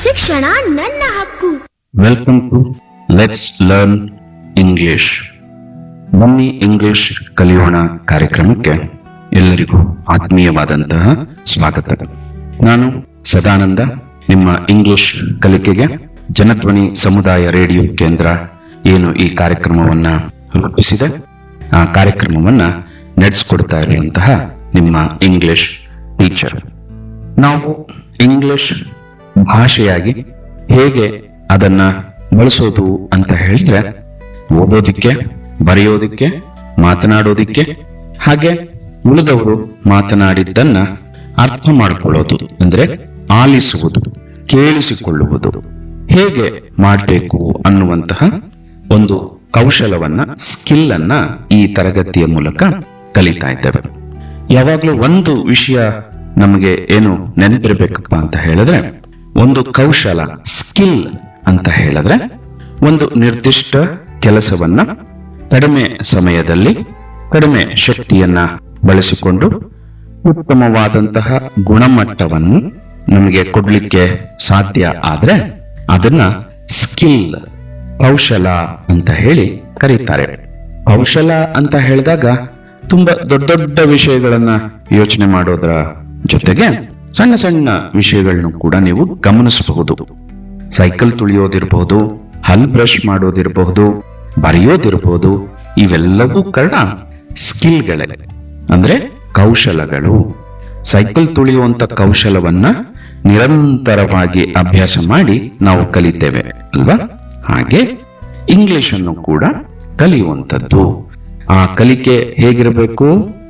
ಶಿಕ್ಷಣ ನನ್ನ ಹಕ್ಕು welcome to let's learn English ಬನ್ನಿ ಇಂಗ್ಲಿಷ್ ಕಲಿಯೋಣ ಕಾರ್ಯಕ್ರಮಕ್ಕೆ ಎಲ್ಲರಿಗೂ ಆತ್ಮೀಯವಾದಂತಹ ಸ್ವಾಗತ ನಾನು ಸದಾನಂದ ನಿಮ್ಮ ಇಂಗ್ಲಿಷ್ ಕಲಿಕೆಗೆ ಜನಧ್ವನಿ ಸಮುದಾಯ ರೇಡಿಯೋ ಕೇಂದ್ರ ಏನು ಈ ಕಾರ್ಯಕ್ರಮವನ್ನ ರೂಪಿಸಿದೆ ಆ ಕಾರ್ಯಕ್ರಮವನ್ನ ನಡೆಸ್ಕೊಡ್ತಾ ಇರುವಂತಹ ನಿಮ್ಮ ಇಂಗ್ಲಿಷ್ ಟೀಚರ್ ನಾವು ಇಂಗ್ಲಿಷ್ ಭಾಷೆಯಾಗಿ ಹೇಗೆ ಅದನ್ನ ಬಳಸೋದು ಅಂತ ಹೇಳಿದ್ರೆ ಓದೋದಿಕ್ಕೆ ಬರೆಯೋದಿಕ್ಕೆ ಮಾತನಾಡೋದಿಕ್ಕೆ ಹಾಗೆ ಉಳಿದವರು ಮಾತನಾಡಿದ್ದನ್ನ ಅರ್ಥ ಮಾಡಿಕೊಳ್ಳೋದು ಅಂದ್ರೆ ಆಲಿಸುವುದು ಕೇಳಿಸಿಕೊಳ್ಳುವುದು ಹೇಗೆ ಮಾಡಬೇಕು ಅನ್ನುವಂತಹ ಒಂದು ಕೌಶಲವನ್ನ ಸ್ಕಿಲ್ ಅನ್ನ ಈ ತರಗತಿಯ ಮೂಲಕ ಕಲಿತಾ ಇದ್ದೇವೆ ಯಾವಾಗ್ಲೂ ಒಂದು ವಿಷಯ ನಮಗೆ ಏನು ನೆನಪಿರ್ಬೇಕಪ್ಪ ಅಂತ ಹೇಳಿದ್ರೆ ಒಂದು ಕೌಶಲ ಸ್ಕಿಲ್ ಅಂತ ಹೇಳಿದ್ರೆ ಒಂದು ನಿರ್ದಿಷ್ಟ ಕೆಲಸವನ್ನ ಕಡಿಮೆ ಸಮಯದಲ್ಲಿ ಕಡಿಮೆ ಶಕ್ತಿಯನ್ನ ಬಳಸಿಕೊಂಡು ಉತ್ತಮವಾದಂತಹ ಗುಣಮಟ್ಟವನ್ನು ನಮಗೆ ಕೊಡ್ಲಿಕ್ಕೆ ಸಾಧ್ಯ ಆದ್ರೆ ಅದನ್ನ ಸ್ಕಿಲ್ ಕೌಶಲ ಅಂತ ಹೇಳಿ ಕರೀತಾರೆ ಕೌಶಲ ಅಂತ ಹೇಳಿದಾಗ ತುಂಬಾ ದೊಡ್ಡ ದೊಡ್ಡ ವಿಷಯಗಳನ್ನ ಯೋಚನೆ ಮಾಡೋದರ ಜೊತೆಗೆ ಸಣ್ಣ ಸಣ್ಣ ವಿಷಯಗಳನ್ನು ಕೂಡ ನೀವು ಗಮನಿಸಬಹುದು ಸೈಕಲ್ ತುಳಿಯೋದಿರಬಹುದು ಹಲ್ ಬ್ರಷ್ ಮಾಡೋದಿರಬಹುದು ಬರೆಯೋದಿರಬಹುದು ಇವೆಲ್ಲವೂ ಕೂಡ ಸ್ಕಿಲ್ಗಳೇ ಅಂದ್ರೆ ಕೌಶಲಗಳು ಸೈಕಲ್ ತುಳಿಯುವಂತ ಕೌಶಲವನ್ನ ನಿರಂತರವಾಗಿ ಅಭ್ಯಾಸ ಮಾಡಿ ನಾವು ಕಲಿತೇವೆ ಅಲ್ವಾ ಹಾಗೆ ಇಂಗ್ಲಿಷ್ ಅನ್ನು ಕೂಡ ಕಲಿಯುವಂಥದ್ದು ಆ ಕಲಿಕೆ ಹೇಗಿರಬೇಕು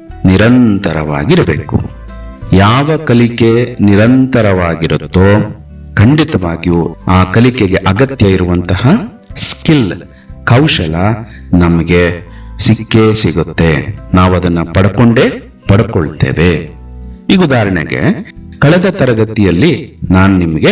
ನಿರಂತರವಾಗಿರಬೇಕು ಯಾವ ಕಲಿಕೆ ನಿರಂತರವಾಗಿರುತ್ತೋ ಖಂಡಿತವಾಗಿಯೂ ಆ ಕಲಿಕೆಗೆ ಅಗತ್ಯ ಇರುವಂತಹ ಸ್ಕಿಲ್ ಕೌಶಲ ನಮಗೆ ಸಿಕ್ಕೇ ಸಿಗುತ್ತೆ ನಾವು ಅದನ್ನ ಪಡ್ಕೊಂಡೇ ಪಡ್ಕೊಳ್ತೇವೆ ಈಗ ಉದಾಹರಣೆಗೆ ಕಳೆದ ತರಗತಿಯಲ್ಲಿ ನಾನು ನಿಮಗೆ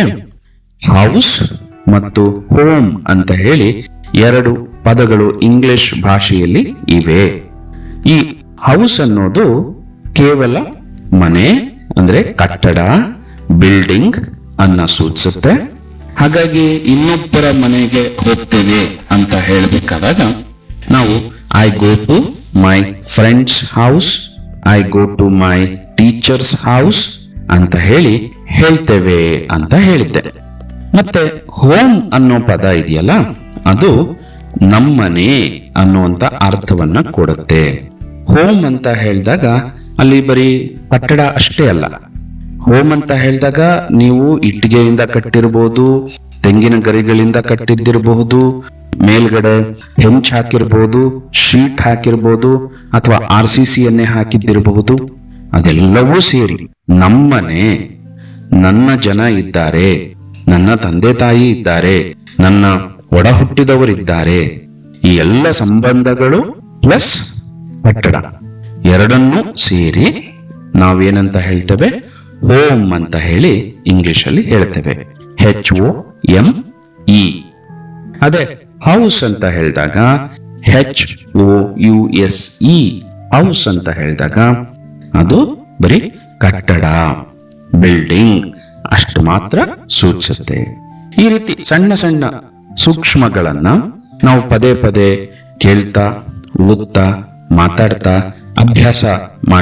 ಹೌಸ್ ಮತ್ತು ಹೋಮ್ ಅಂತ ಹೇಳಿ ಎರಡು ಪದಗಳು ಇಂಗ್ಲಿಷ್ ಭಾಷೆಯಲ್ಲಿ ಇವೆ ಈ ಹೌಸ್ ಅನ್ನೋದು ಕೇವಲ ಮನೆ ಅಂದ್ರೆ ಕಟ್ಟಡ ಬಿಲ್ಡಿಂಗ್ ಅನ್ನ ಸೂಚಿಸುತ್ತೆ ಹಾಗಾಗಿ ಇನ್ನೊಬ್ಬರ ಮನೆಗೆ ಹೋಗ್ತೇವೆ ಅಂತ ಹೇಳಬೇಕಾದಾಗ ನಾವು I go to my friend's house I go to my teacher's house ಅಂತ ಹೇಳಿ ಹೇಳ್ತೇವೆ ಅಂತ ಹೇಳಿದ್ದೆ ಮತ್ತೆ ಹೋಮ್ ಅನ್ನೋ ಪದ ಇದೆಯಲ್ಲ ಅದು ನಮ್ಮನೆ ಅನ್ನುವಂತ ಅರ್ಥವನ್ನ ಕೊಡುತ್ತೆ ಹೋಮ್ ಅಂತ ಹೇಳಿದಾಗ ಅಲ್ಲಿ ಬರೀ ಕಟ್ಟಡ ಅಷ್ಟೇ ಅಲ್ಲ ಹೋಮ್ ಅಂತ ಹೇಳಿದಾಗ ನೀವು ಇಟ್ಟಿಗೆಯಿಂದ ಕಟ್ಟಿರಬಹುದು ತೆಂಗಿನ ಗರಿಗಳಿಂದ ಕಟ್ಟಿದ್ದಿರಬಹುದು ಮೇಲ್ಗಡೆ ಹೆಂಚ್ ಹಾಕಿರ್ಬಹುದು ಶೀಟ್ ಹಾಕಿರ್ಬಹುದು ಅಥವಾ ಆರ್ ಸಿ ಸಿ ಎನ್ನೇ ಹಾಕಿದ್ದಿರಬಹುದು ಅದೆಲ್ಲವೂ ಸೇರಿ ನಮ್ಮನೆ ನನ್ನ ಜನ ಇದ್ದಾರೆ ನನ್ನ ತಂದೆ ತಾಯಿ ಇದ್ದಾರೆ ನನ್ನ ಒಡ ಹುಟ್ಟಿದವರಿದ್ದಾರೆ ಈ ಎಲ್ಲ ಸಂಬಂಧಗಳು ಪ್ಲಸ್ ಕಟ್ಟಡ ಎರಡನ್ನೂ ಸೇರಿ ನಾವೇನಂತ ಹೇಳ್ತೇವೆ ಹೋಮ್ ಅಂತ ಹೇಳಿ ಇಂಗ್ಲಿಷ್ ಅಲ್ಲಿ ಹೇಳ್ತೇವೆ ಹೆಚ್ ಒ ಎಂ ಇ ಅದೇ ಹೌಸ್ ಅಂತ ಹೇಳಿದಾಗ H O U S E house ಅಂತ ಹೇಳಿದಾಗ ಅದು ಬರೀ ಕಟ್ಟಡ ಬಿಲ್ಡಿಂಗ್ ಅಷ್ಟು ಮಾತ್ರ ಸೂಚಿಸುತ್ತೆ ಈ ರೀತಿ ಸಣ್ಣ ಸಣ್ಣ ಸೂಕ್ಷ್ಮಗಳನ್ನ ನಾವು ಪದೇ ಪದೇ ಕೇಳ್ತಾ ಓದ್ತಾ ಮಾತಾಡ್ತಾ ಅಭ್ಯಾಸ